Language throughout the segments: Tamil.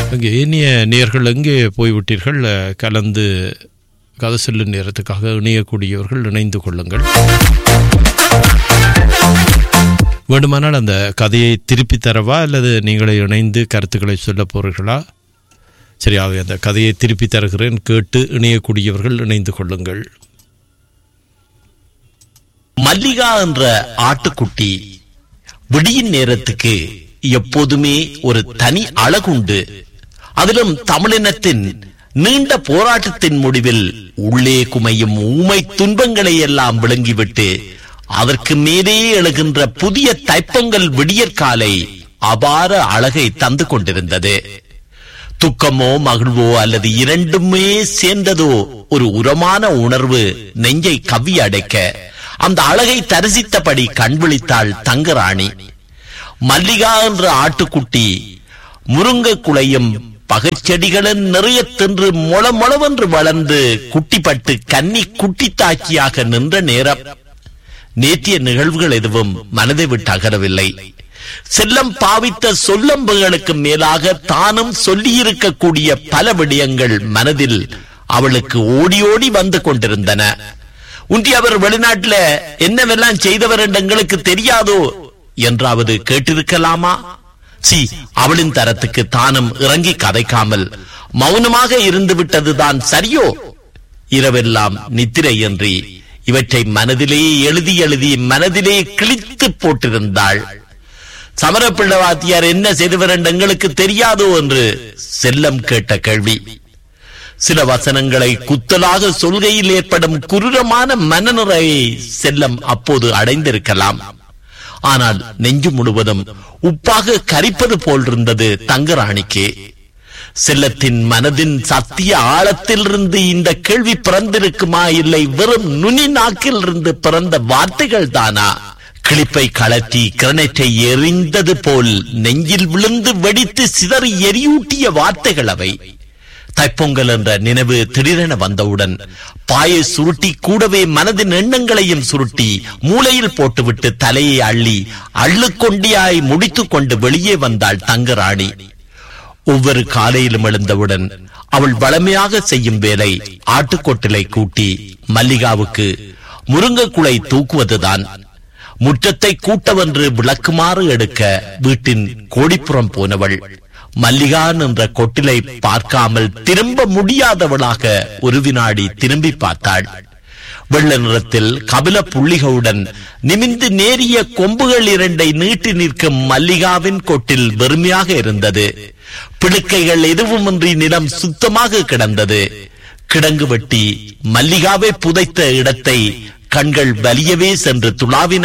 அங்கே இனிய நேர்கள் எங்கே போய்விட்டீர்கள் அஹ், கலந்து கதை செல்லும் நேரத்துக்காக இணையக்கூடியவர்கள் இணைந்து கொள்ளுங்கள் வேண்டுமானால் அந்த கதையை திருப்பி தரவா அல்லது நீங்களே இணைந்து கருத்துக்களை சொல்ல போறீர்களா சரி ஆகவே அந்த கதையை திருப்பி தருகிறேன் கேட்டு இணையக்கூடியவர்கள் இணைந்து கொள்ளுங்கள் மல்லிகா என்ற ஆட்டுக்குட்டி விடியின் நேரத்துக்கு எப்போதுமே ஒரு தனி அழகுண்டு அதிலும் தமிழினத்தின் நீண்ட போராட்டத்தின் முடிவில் உள்ளே குமையும் ஊமை துன்பங்களை எல்லாம் விளங்கிவிட்டு அதற்கு மேலே எழுகின்ற புதிய தைப்பொங்கல் விடியற்காலை அபார அழகை தந்து கொண்டிருந்தது துக்கமோ மகிழ்வோ அல்லது இரண்டுமே சேர்ந்ததோ ஒரு உரமான உணர்வு நெஞ்சை கவ்வி அடைக்க அந்த அழகை தரிசித்தபடி கண் விழித்தாள் தங்கராணி மல்லிகா என்ற ஆட்டுக்குட்டி முருங்கை குலையும் பகைச்செடிகளும் நிறைய தின்று மொள மொளவென்று வளர்ந்து குட்டிப்பட்டு கன்னி குட்டித்தாக்கியாக நின்ற நேரம் நேற்றிய நிகழ்வுகள் எதுவும் மனதை விட்டு அகரவில்லை செல்லம் பாவித்த சொல்லம்புகளுக்கு மேலாக தானும் சொல்லியிருக்கக்கூடிய பல விடயங்கள் மனதில் அவளுக்கு ஓடி ஓடி வந்து கொண்டிருந்தன உண்டி அவர் வெளிநாட்டுல என்னவெல்லாம் செய்தவர் என்று எங்களுக்கு தெரியாதோ என்றாவது கேட்டிருக்கலாமா சி அவளின் தரத்துக்கு தானும் இறங்கி கதைக்காமல் மௌனமாக இருந்து விட்டதுதான் சரியோ இரவெல்லாம் நித்திரையின்றி இவற்றை மனதிலே எழுதி எழுதி மனதிலே கிழித்து போட்டிருந்தாள் சமரப்பிள்ளை வாத்தியார் என்ன செய்தவர் என்று எங்களுக்கு தெரியாதோ என்று செல்லம் கேட்ட கேள்வி சில வசனங்களை குத்தலாக சொல்கையில் ஏற்படும் குரூரமான மனநிறையை செல்லம் அப்போது அடைந்திருக்கலாம் ஆனால் நெஞ்சு முழுவதும் உப்பாக கரிப்பது போல் இருந்தது தங்கராணிக்கு செல்லத்தின் மனதின் சத்திய ஆழத்திலிருந்து இந்த கேள்வி பிறந்திருக்குமா இல்லை வெறும் நுனி நாக்கில் இருந்து பிறந்த வார்த்தைகள் தானா கிளிப்பை கலட்டி கிரனேட்டை எறிந்தது போல் நெஞ்சில் விழுந்து வெடித்து சிதறி எரியூட்டிய வார்த்தைகள் அவை தைப்பொங்கல் என்ற நினைவு திடீரென வந்தவுடன் பாயை சுருட்டி கூடவே மனதின் எண்ணங்களையும் சுருட்டி மூளையில் போட்டுவிட்டு தலையை அள்ளி அள்ளுக்கொண்டியாய் முடித்துக் கொண்டு வெளியே வந்தாள் தங்கராணி ஒவ்வொரு காலையிலும் எழுந்தவுடன் அவள் வளமையாக செய்யும் வேலை ஆட்டுக்கொட்டிலை கூட்டி மல்லிகாவுக்கு முருங்கைக்குலை தூக்குவதுதான் முற்றத்தை கூட்டவென்று விளக்குமாறு எடுக்க வீட்டின் கோடிப்புறம் போனவள் மல்லிகான் என்ற கொட்டிலை பார்க்காமல் திரும்ப முடியாதவளாக ஒரு வினாடி திரும்பி பார்த்தாள் வெள்ள நிறத்தில் கபில புள்ளிகளுடன் நிமிந்து நேரிய கொம்புகள் இரண்டை நீட்டி நிற்கும் மல்லிகாவின் கொட்டில் வெறுமையாக இருந்தது பிடுக்கைகள் எதுவுமின்றி நிலம் சுத்தமாக கிடந்தது கிடங்கு வெட்டி மல்லிகாவை புதைத்த இடத்தை கண்கள் வலியவே சென்று துளாவின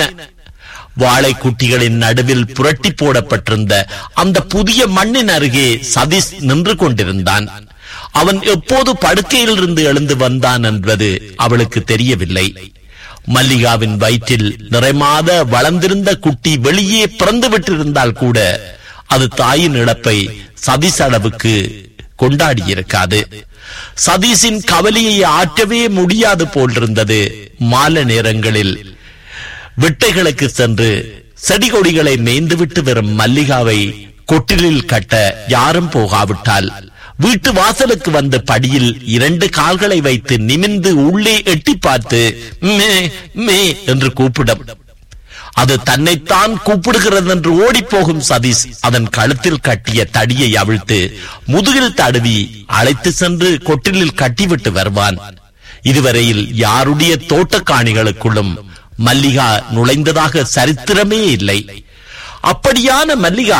வாழை குட்டிகளின் நடுவில் புரட்டி போடப்பட்டிருந்த அந்த புதிய மண்ணின் அருகே சதீஷ் நின்று கொண்டிருந்தான் அவன் எப்போது படுக்கையில் இருந்து எழுந்து வந்தான் என்பது அவளுக்கு தெரியவில்லை மல்லிகாவின் வயிற்றில் நிறைமாத வளர்ந்திருந்த குட்டி வெளியே பிறந்து விட்டிருந்தால் கூட அது தாயின் இழப்பை சதீஷ் அளவுக்கு கொண்டாடியிருக்காது சதீஷின் கவலையை ஆற்றவே முடியாது போலிருந்தது மாலை நேரங்களில் விட்டைகளுக்கு சென்று செடி கொடிகளை மேய்ந்துவிட்டு வரும் மல்லிகாவை கொட்டிலில் கட்ட யாரும் போகாவிட்டால் வீட்டு வாசலுக்கு வந்த படியில் இரண்டு கால்களை வைத்து நிமிந்து உள்ளே எட்டி பார்த்து மே மே என்று கூப்பிடும் அது தன்னைத்தான் கூப்பிடுகிறது என்று ஓடிப்போகும் சதீஷ் அதன் கழுத்தில் கட்டிய தடியை அவிழ்த்து முதுகில் தடவி அழைத்து சென்று கொட்டிலில் கட்டிவிட்டு வருவான் இதுவரையில் யாருடைய தோட்டக்காணிகளுக்குள்ளும் மல்லிகா நுழைந்ததாக சரித்திரமே இல்லை அப்படியான மல்லிகா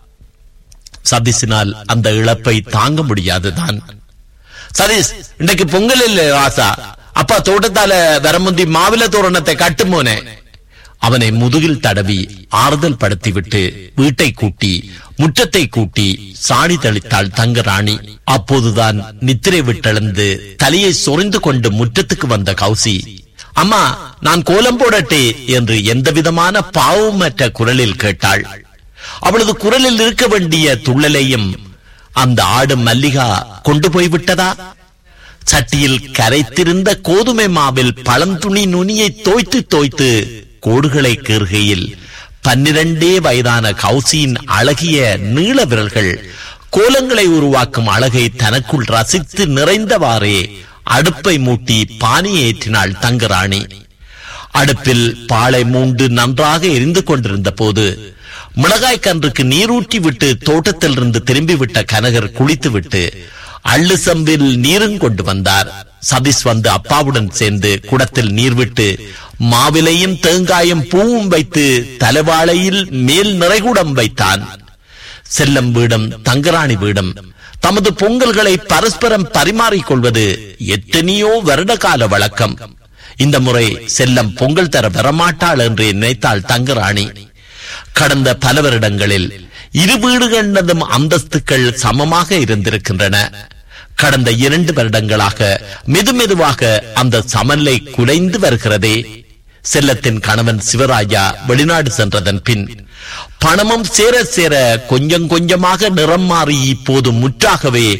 சதீஷினால் அந்த இழப்பை தாங்க முடியாதுதான் சதீஷ் இன்னைக்கு பொங்கல் இல்ல ராசா அப்பா தோட்டத்தால வரமுந்தி மாவில தோரணத்தை கட்டுமோனே அவனை முதுகில் தடவி ஆறுதல் படுத்திவிட்டு வீட்டை கூட்டி முற்றத்தை கூட்டி சாணி தெளித்தாள் தங்கராணி அப்போதுதான் நித்திரை விட்டெழுந்து தலையை சொரிந்து கொண்டு முற்றத்துக்கு வந்த கௌசி அம்மா நான் கோலம் போடட்டே என்று எந்த விதமான பாவமற்ற குரலில் கேட்டாள் அவளது குரலில் இருக்க வேண்டிய துள்ளலையும் அந்த ஆடு மல்லிகா கொண்டு போய் விட்டதா சட்டியில் கரைத்திருந்த கோதுமை மாவில் பழந்துணி நுனியை தோய்த்து தோய்த்து கோடுகளை கீறுகையில் பன்னிரண்டே வயதான கௌசியின் அழகிய நீள விரல்கள் கோலங்களை உருவாக்கும் அழகை தனக்குள் ரசித்து நிறைந்தவாறே அடுப்பை மூட்டி பானை ஏற்றினாள் தங்கராணி அடுப்பில் பாலை மூண்டு நன்றாக எரிந்து கொண்டிருந்த போது மிளகாய் கன்றுக்கு நீரூற்றி விட்டு தோட்டத்திலிருந்து திரும்பிவிட்ட கனகர் குளித்துவிட்டு அள்ளு சம்பில் நீரும் கொண்டு வந்தார் சதீஷ் வந்து அப்பாவுடன் சேர்ந்து குடத்தில் நீர் விட்டு மாவிலையும் தேங்காயும் பூவும் வைத்து தலைவாழையில் மேல் நிறைகுடம் வைத்தான் செல்லம் வீடம் தங்கராணி வீடம் தமது பொங்கல்களை பரஸ்பரம் பரிமாறிக்கொள்வது எத்தனையோ வருட கால வழக்கம் இந்த முறை செல்லம் பொங்கல் தர வரமாட்டாள் என்று நினைத்தாள் தங்கராணி கடந்த பல வருடங்களில் இரு வீடுகளதும் அந்தஸ்துக்கள் சமமாக இருந்திருக்கின்றன கடந்த இரண்டு வருடங்களாக மெதுமெதுவாக அந்த சமநிலை குலைந்து வருகிறதே செல்லத்தின் கணவன் சிவராஜா வெளிநாடு சென்றதன் பின் பணமும் சேர சேர கொஞ்சம் கொஞ்சமாக நிறம் மாறி இப்போது முற்றாகவே